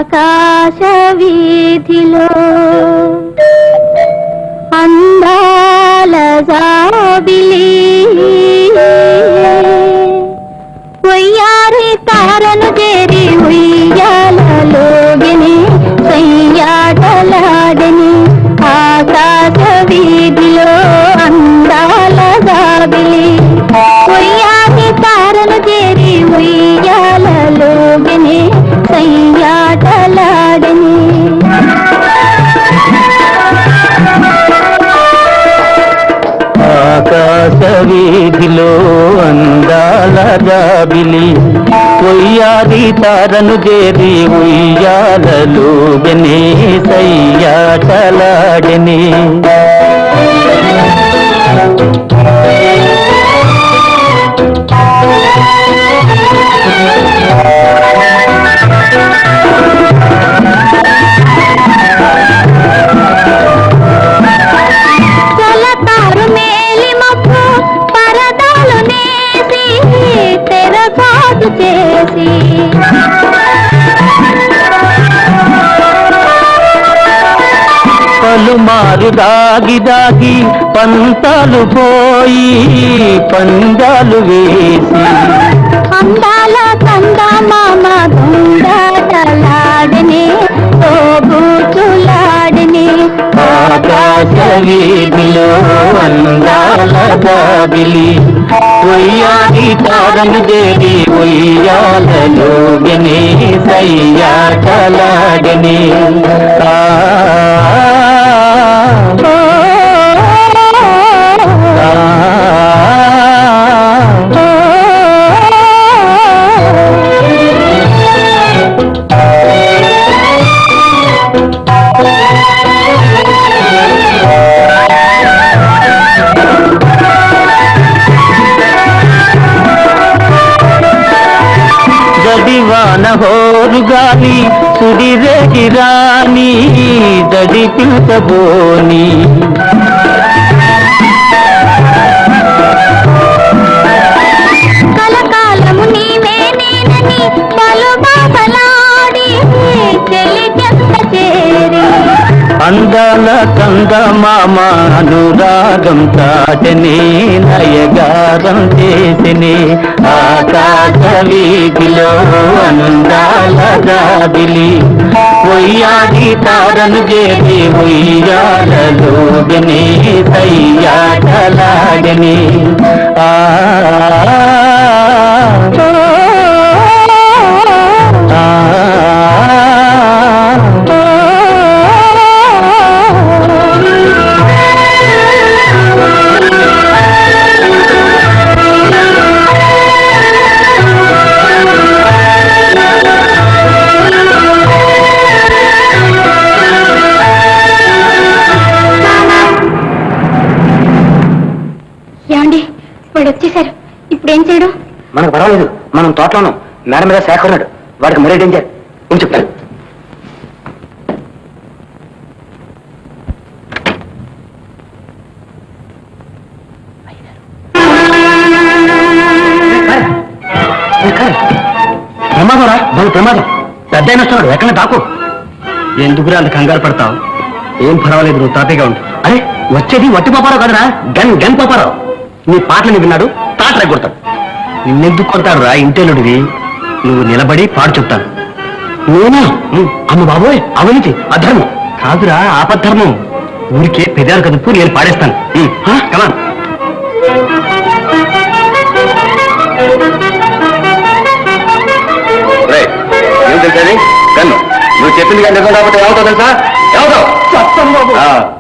ఆకాశ వీధిలో అందాల జాబిలి ఒయ్యారి తారను చేరి ఉయ్యాలలోగిని సయ్యాటలాడని ఆకాశ వీధిలో అందాల జాబిలి ఒయ్యారి తారను చేరి ఉయ్యాలలోగిని సయ్యాటలాడని ఆకాశ వీధిలో అందాల జాబిలి ఉయ్యాది తారను చేరి ఉయ్యాలలో గనే సయ్యాటలాడని జలతారు మేలి మబ్బు పరదాలు నేసి తెరసాటు చేసి పలుమారు దాగి దాగి పంతాలు పోయి పందాలు వేసి అందాల కంద మామ దొంగలాడని తోబూచులాడని ఆకాశ వీధిలో అందాల జాబిలి ఉయ్యాది తారను దేవి ఉయ్యాలలో గనే సయ్యాటలాడని ఆ ఓ, ఆ, ఓ, జడివాన హోరు గాలి సుడిరేగి రాని దడి పిలుచబోని కలకాలము నీవే నేనని పలు బాసలాడి చెలి చెంత చేరి అందాల కంద మామ అనురాగం చాటనే నయగారం చేసినే ఆకాశ వీధిలో అందాల జాబిలి ఉయ్యాది తారను చేరి ఉయ్యాలలో గనే సయ్యాటలాడని ఆ ఓ, ఆ, ఓ, ఏమండి వాడు వచ్చేసారు ఇప్పుడు ఏం చేయడం మనకు పర్వాలేదు మనం తోటలోను మేడ మీద శాఖ ఉన్నాడు వాడికి మరీ డేంజర్ ఏం చెప్తాను ప్రమాదం రా మన ప్రమాదం పెద్ద అయిన వస్తున్నాడు ఎక్కడ దాకు ఎందుకురా అంత కంగారు పడతావు ఏం పర్వాలేదు నువ్వు తాపీగా ఉండు అరే వచ్చేది వట్టి పాపారావు కదరా గన్ గన్ పాపారావు నీ పాటలు విన్నాడు తాట కొడతాడు నిన్నెందుకు కొడతాడు రా ఇంటేలుడివి నువ్వు నిలబడి పాడు చెప్తాను నేనా ఉమ్, అమ్మ బాబోయ్ అవనికి అధర్మం కాదురా ఆపద్ధర్మం ఊరికే పెదాలు కదుపు నేను పాడేస్తాను ఉమ్, హా, కమాన్ ఏం తెలుసది కన్ను నువ్వు చెప్పింది కానీ నిజం కాబట్టి ఏమవుతావు తెలుసా ఏమవుతావు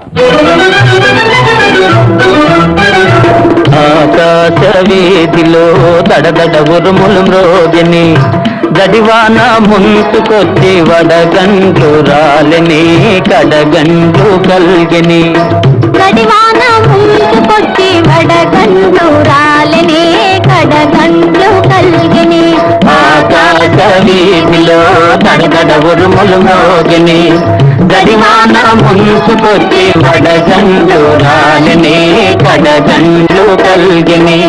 ఆకాశ వీధిలో దడదడ ఉరుములు మ్రోగిని గడివాన ముంచుకొచ్చి వడగండ్లు రాలిని కడగండ్లు కల్గిని గడివాన ముంచుకొచ్చి వడగండ్లు రాలని కడగండ్లు కలిగిని ఆకాశ వీధిలో దడదడ ఉరుములు మ్రోగిని గడివాన ముంచుకొచ్చి వడగండ్లు రాలిని కడగండ్లు కల్గిని